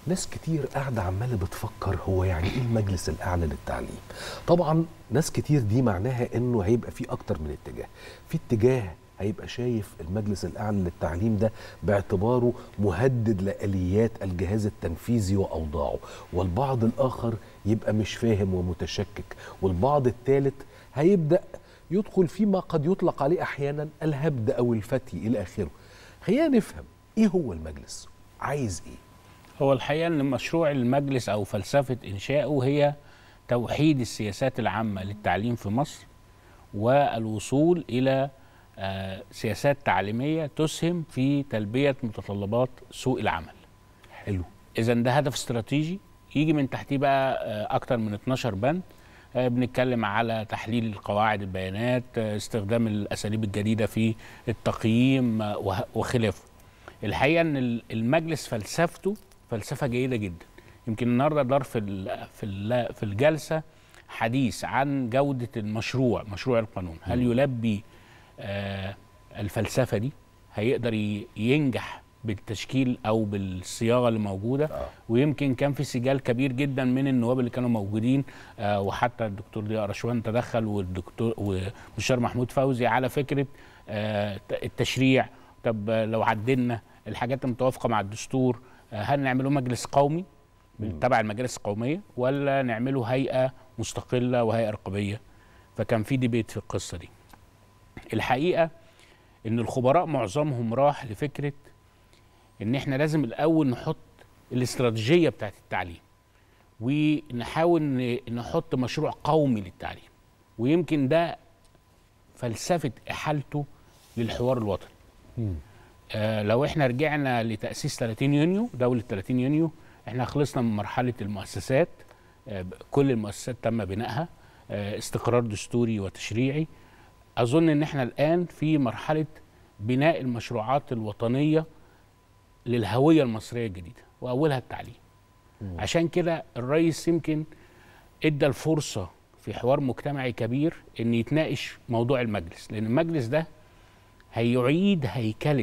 ناس كتير قاعدة عمالة بتفكر هو يعني ايه المجلس الأعلى للتعليم طبعا ناس كتير دي معناها انه هيبقى في أكتر من اتجاه في اتجاه هيبقى شايف المجلس الأعلى للتعليم ده باعتباره مهدد لآليات الجهاز التنفيذي وأوضاعه والبعض الآخر يبقى مش فاهم ومتشكك والبعض الثالث هيبدأ يدخل فيما قد يطلق عليه أحيانا الهبد أو الفتي إلى آخره خلينا نفهم إيه هو المجلس عايز إيه هو الحقيقه ان مشروع المجلس او فلسفه انشائه هي توحيد السياسات العامه للتعليم في مصر والوصول الى آه، سياسات تعليميه تسهم في تلبيه متطلبات سوق العمل. حلو اذا ده هدف استراتيجي يجي من تحتيه بقى آه، اكتر من 12 بند آه، بنتكلم على تحليل قواعد البيانات آه، استخدام الاساليب الجديده في التقييم آه، وه- وخلافه الحقيقه ان ال- المجلس فلسفته فلسفه جيده جدا يمكن النهارده دار في ال- في ال- في الجلسه حديث عن جوده المشروع مشروع القانون هل يلبي آه، الفلسفه دي هيقدر ي- ينجح بالتشكيل او بالصياغه اللي موجوده آه. ويمكن كان في سجال كبير جدا من النواب اللي كانوا موجودين آه، وحتى الدكتور ضياء رشوان تدخل والدكتور ومستشار محمود فوزي على فكره آه، التشريع طب آه، لو عدلنا الحاجات المتوافقه مع الدستور آه، هل نعمله مجلس قومي تبع المجالس القوميه ولا نعمله هيئه مستقله وهيئه رقابيه فكان في ديبيت في القصه دي الحقيقه ان الخبراء معظمهم راح لفكره ان احنا لازم الاول نحط الاستراتيجيه بتاعت التعليم ونحاول ن- نحط مشروع قومي للتعليم ويمكن ده فلسفه احالته للحوار الوطني آه لو احنا رجعنا لتاسيس 30 يونيو دوله 30 يونيو احنا خلصنا من مرحله المؤسسات آه ب- كل المؤسسات تم بنائها آه استقرار دستوري وتشريعي اظن ان احنا الان في مرحله بناء المشروعات الوطنيه للهويه المصريه الجديده واولها التعليم عشان كده الرئيس يمكن ادى الفرصه في حوار مجتمعي كبير ان يتناقش موضوع المجلس لان المجلس ده هيعيد هيكله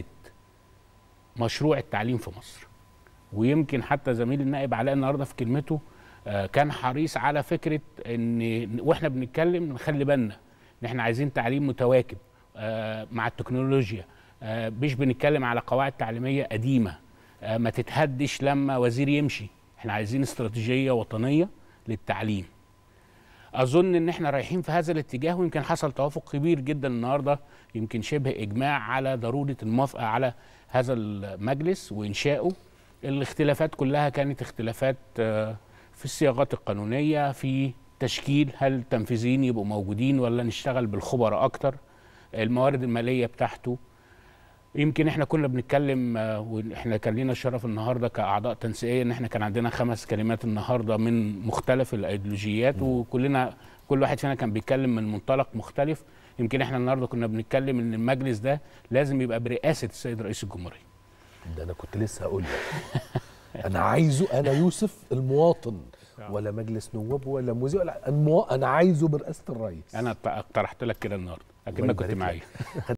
مشروع التعليم في مصر ويمكن حتى زميل النائب علاء النهارده في كلمته آه، كان حريص على فكره ان واحنا بنتكلم نخلي بالنا ان احنا عايزين تعليم متواكب آه، مع التكنولوجيا آه، مش بنتكلم على قواعد تعليميه قديمه آه، ما تتهدش لما وزير يمشي احنا عايزين استراتيجيه وطنيه للتعليم اظن ان احنا رايحين في هذا الاتجاه ويمكن حصل توافق كبير جدا النهارده يمكن شبه اجماع على ضروره الموافقه على هذا المجلس وانشائه الاختلافات كلها كانت اختلافات آه، في الصياغات القانونيه في تشكيل هل التنفيذيين يبقوا موجودين ولا نشتغل بالخبراء اكتر الموارد الماليه بتاعته يمكن احنا كنا بنتكلم آه، واحنا كان لنا الشرف النهارده كاعضاء تنسيقيه ان احنا كان عندنا خمس كلمات النهارده من مختلف الايديولوجيات وكلنا كل واحد فينا كان بيتكلم من منطلق مختلف يمكن احنا النهارده كنا بنتكلم ان المجلس ده لازم يبقى برئاسه السيد رئيس الجمهوريه ده انا كنت لسه هقول لك انا عايزه انا يوسف المواطن ولا مجلس نواب ولا مذيع ولا الموا... انا عايزه برئاسه الرئيس انا اقترحت لك كده النهارده الله اكنك كنت يبارك معايا لك.